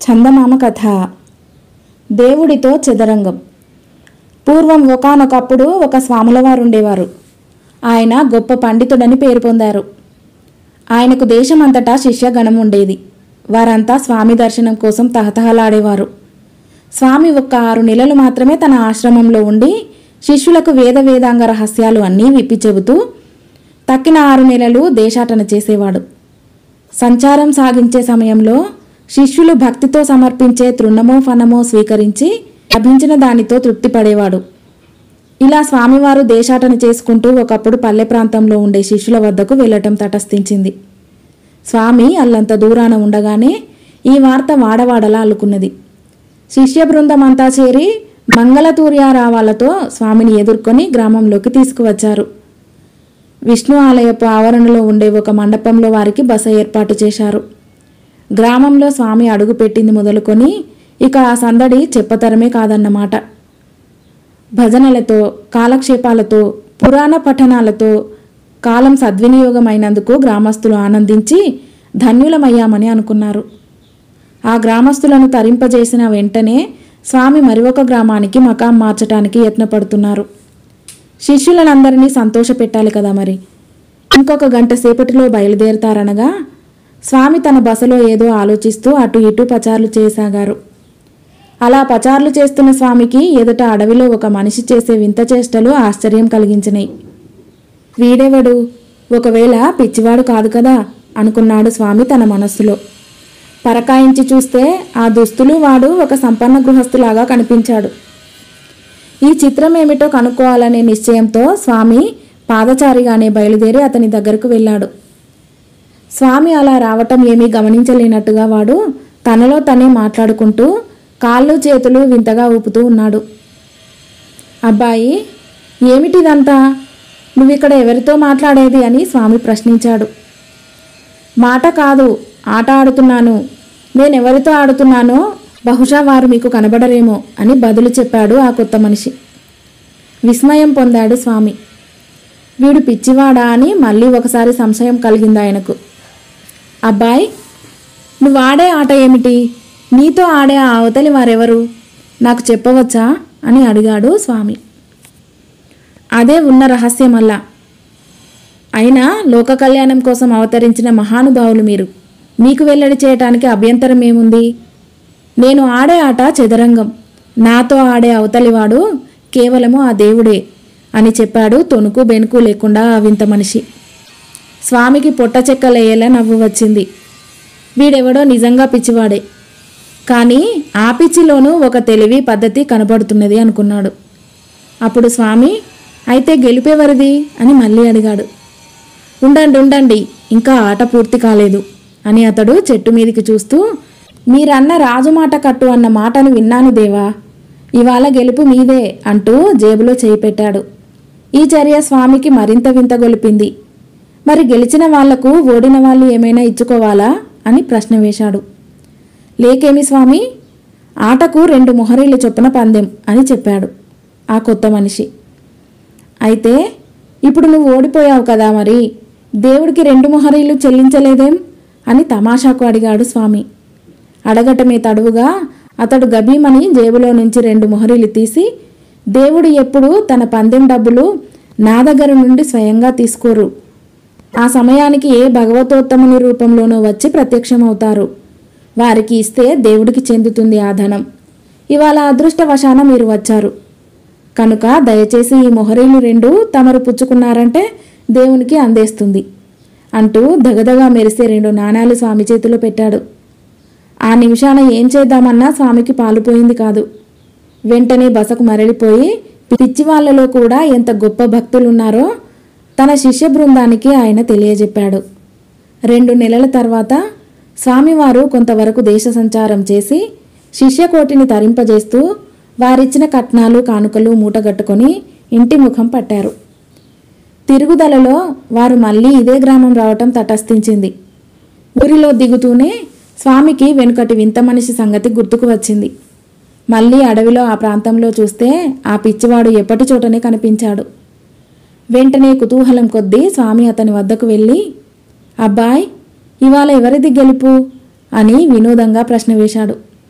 చందమామ కథ దేవుడితో చదరంగం పూర్వం ఒకానొకప్పుడు ఒక స్వాములవారు ఉండేవారు ఆయన గొప్ప పండితుడని పేరు పొందారు ఆయనకు దేశమంతటా శిష్యగణం ఉండేది వారంతా స్వామి దర్శనం కోసం తహతహలాడేవారు స్వామి ఒక్క ఆరు నెలలు మాత్రమే తన ఆశ్రమంలో ఉండి శిష్యులకు వేద వేదాంగ రహస్యాలు అన్నీ విప్పి చెబుతూ తక్కిన ఆరు నెలలు దేశాటన చేసేవాడు సంచారం సాగించే సమయంలో శిష్యులు భక్తితో సమర్పించే తృణమో ఫనమో స్వీకరించి లభించిన దానితో తృప్తి పడేవాడు ఇలా స్వామివారు దేశాటన చేసుకుంటూ ఒకప్పుడు పల్లె ప్రాంతంలో ఉండే శిష్యుల వద్దకు వెళ్ళటం తటస్థించింది స్వామి అల్లంత దూరాన ఉండగానే ఈ వార్త వాడవాడలా అల్లుకున్నది శిష్య బృందం అంతా చేరి మంగళతూర్యారావాలతో స్వామిని ఎదుర్కొని గ్రామంలోకి తీసుకువచ్చారు విష్ణు ఆలయపు ఆవరణలో ఉండే ఒక మండపంలో వారికి బస ఏర్పాటు చేశారు గ్రామంలో స్వామి అడుగు పెట్టింది మొదలుకొని ఇక ఆ సందడి చెప్పతరమే కాదన్నమాట భజనలతో కాలక్షేపాలతో పురాణ పఠనాలతో కాలం సద్వినియోగమైనందుకు గ్రామస్తులు ఆనందించి ధన్యులమయ్యామని అనుకున్నారు ఆ గ్రామస్తులను తరింపజేసిన వెంటనే స్వామి మరి ఒక గ్రామానికి మకాం మార్చటానికి యత్నపడుతున్నారు శిష్యులనందరినీ సంతోషపెట్టాలి కదా మరి ఇంకొక గంట సేపటిలో బయలుదేరతారనగా స్వామి తన బసలో ఏదో ఆలోచిస్తూ అటు ఇటు పచార్లు చేయసాగారు అలా పచార్లు చేస్తున్న స్వామికి ఎదుట అడవిలో ఒక మనిషి చేసే వింత చేష్టలు ఆశ్చర్యం కలిగించినాయి వీడెవడు ఒకవేళ పిచ్చివాడు కాదు కదా అనుకున్నాడు స్వామి తన మనస్సులో పరకాయించి చూస్తే ఆ దుస్తులు వాడు ఒక సంపన్న గృహస్థులాగా కనిపించాడు ఈ చిత్రం ఏమిటో కనుక్కోవాలనే నిశ్చయంతో స్వామి పాదచారిగానే బయలుదేరి అతని దగ్గరకు వెళ్ళాడు స్వామి అలా రావటం ఏమీ గమనించలేనట్టుగా వాడు తనలో తనే మాట్లాడుకుంటూ కాళ్ళు చేతులు వింతగా ఊపుతూ ఉన్నాడు అబ్బాయి ఏమిటిదంతా నువ్విక్కడ ఎవరితో మాట్లాడేది అని స్వామి ప్రశ్నించాడు మాట కాదు ఆట ఆడుతున్నాను నేనెవరితో ఆడుతున్నానో బహుశా వారు మీకు కనబడరేమో అని బదులు చెప్పాడు ఆ కొత్త మనిషి విస్మయం పొందాడు స్వామి వీడు పిచ్చివాడా అని మళ్ళీ ఒకసారి సంశయం కలిగింది ఆయనకు అబ్బాయ్ నువ్వు ఆడే ఆట ఏమిటి నీతో ఆడే ఆ అవతలి వారెవరు నాకు చెప్పవచ్చా అని అడిగాడు స్వామి అదే ఉన్న రహస్యమల్లా అయినా లోక కళ్యాణం కోసం అవతరించిన మహానుభావులు మీరు మీకు వెల్లడి చేయటానికి అభ్యంతరం ఏముంది నేను ఆడే ఆట చదరంగం నాతో ఆడే అవతలివాడు కేవలము ఆ దేవుడే అని చెప్పాడు తొణుకు బెనుకు లేకుండా ఆ వింత మనిషి స్వామికి పొట్ట చెక్కలయ్యేలా నవ్వు వచ్చింది వీడెవడో నిజంగా పిచ్చివాడే కానీ ఆ పిచ్చిలోనూ ఒక తెలివి పద్ధతి కనబడుతున్నది అనుకున్నాడు అప్పుడు స్వామి అయితే గెలిపేవరిది అని మళ్ళీ అడిగాడు ఉండండి ఉండండి ఇంకా ఆట పూర్తి కాలేదు అని అతడు చెట్టు మీదికి చూస్తూ మీరన్న రాజు మాట కట్టు అన్న మాటను విన్నాను దేవా ఇవాళ గెలుపు మీదే అంటూ జేబులో చేయి పెట్టాడు ఈ చర్య స్వామికి మరింత వింత గొలిపింది మరి గెలిచిన వాళ్లకు ఓడిన వాళ్ళు ఏమైనా ఇచ్చుకోవాలా అని ప్రశ్న వేశాడు లేకేమి స్వామి ఆటకు రెండు మొహరీలు చొప్పున పందెం అని చెప్పాడు ఆ కొత్త మనిషి అయితే ఇప్పుడు నువ్వు ఓడిపోయావు కదా మరి దేవుడికి రెండు మొహరీలు చెల్లించలేదేం అని తమాషాకు అడిగాడు స్వామి అడగటమే తడువుగా అతడు గభీమని జేబులో నుంచి రెండు మొహరీలు తీసి దేవుడు ఎప్పుడు తన పందెం డబ్బులు నా దగ్గర నుండి స్వయంగా తీసుకోరు ఆ సమయానికి ఏ భగవతోత్తముని రూపంలోనో వచ్చి ప్రత్యక్షమవుతారు వారికి ఇస్తే దేవుడికి చెందుతుంది ఆ ధనం ఇవాళ అదృష్టవశాన మీరు వచ్చారు కనుక దయచేసి ఈ మొహరీలు రెండు తమరు పుచ్చుకున్నారంటే దేవునికి అందేస్తుంది అంటూ దగదగా మెరిసే రెండు నాణాలు స్వామి చేతిలో పెట్టాడు ఆ నిమిషాన ఏం చేద్దామన్నా స్వామికి పాలుపోయింది కాదు వెంటనే బసకు మరలిపోయి పిచ్చి వాళ్ళలో కూడా ఎంత గొప్ప భక్తులున్నారో తన శిష్య బృందానికి ఆయన తెలియజెప్పాడు రెండు నెలల తర్వాత స్వామివారు కొంతవరకు దేశ సంచారం చేసి శిష్యకోటిని తరింపజేస్తూ వారిచ్చిన కట్నాలు కానుకలు మూటగట్టుకొని ఇంటి ముఖం పట్టారు తిరుగుదలలో వారు మళ్ళీ ఇదే గ్రామం రావటం తటస్థించింది ఊరిలో దిగుతూనే స్వామికి వెనుకటి వింత మనిషి సంగతి గుర్తుకు వచ్చింది మళ్ళీ అడవిలో ఆ ప్రాంతంలో చూస్తే ఆ పిచ్చివాడు ఎప్పటి చోటనే కనిపించాడు వెంటనే కుతూహలం కొద్దీ స్వామి అతని వద్దకు వెళ్ళి అబ్బాయ్ ఇవాళ ఎవరిది గెలుపు అని వినోదంగా ప్రశ్న వేశాడు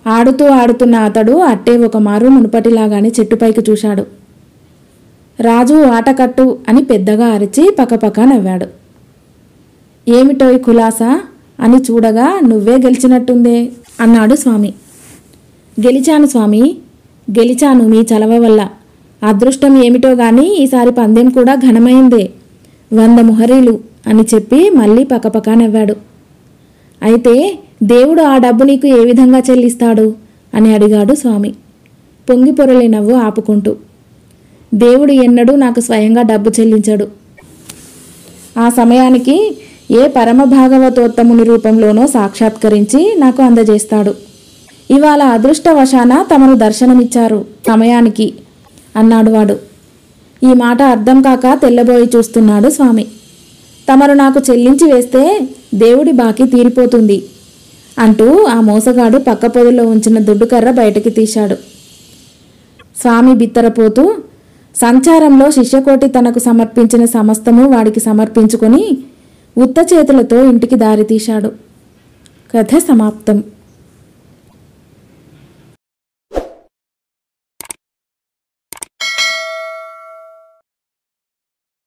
ఆడుతూ ఆడుతున్న అతడు అట్టే ఒక మారు మునుపటిలాగానే చెట్టుపైకి చూశాడు రాజు ఆటకట్టు అని పెద్దగా అరిచి పకపక నవ్వాడు ఏమిటోయ్ కులాసా అని చూడగా నువ్వే గెలిచినట్టుందే అన్నాడు స్వామి గెలిచాను స్వామి గెలిచాను మీ చలవ వల్ల అదృష్టం ఏమిటో గాని ఈసారి పందెం కూడా ఘనమైందే వంద ముహరీలు అని చెప్పి మళ్ళీ పకపక నవ్వాడు అయితే దేవుడు ఆ డబ్బు నీకు ఏ విధంగా చెల్లిస్తాడు అని అడిగాడు స్వామి పొంగి పొరలే నవ్వు ఆపుకుంటూ దేవుడు ఎన్నడూ నాకు స్వయంగా డబ్బు చెల్లించడు ఆ సమయానికి ఏ పరమ భాగవతోత్తముని రూపంలోనో సాక్షాత్కరించి నాకు అందజేస్తాడు ఇవాళ అదృష్టవశాన తమను దర్శనమిచ్చారు సమయానికి అన్నాడు వాడు ఈ మాట అర్థం కాక తెల్లబోయి చూస్తున్నాడు స్వామి తమరు నాకు చెల్లించి వేస్తే దేవుడి బాకీ తీరిపోతుంది అంటూ ఆ మోసగాడు పక్క పొదలో ఉంచిన దుడ్డుకర్ర బయటకి తీశాడు స్వామి బిత్తరపోతూ సంచారంలో శిష్యకోటి తనకు సమర్పించిన సమస్తము వాడికి సమర్పించుకొని ఉత్త చేతులతో ఇంటికి దారి తీశాడు కథ సమాప్తం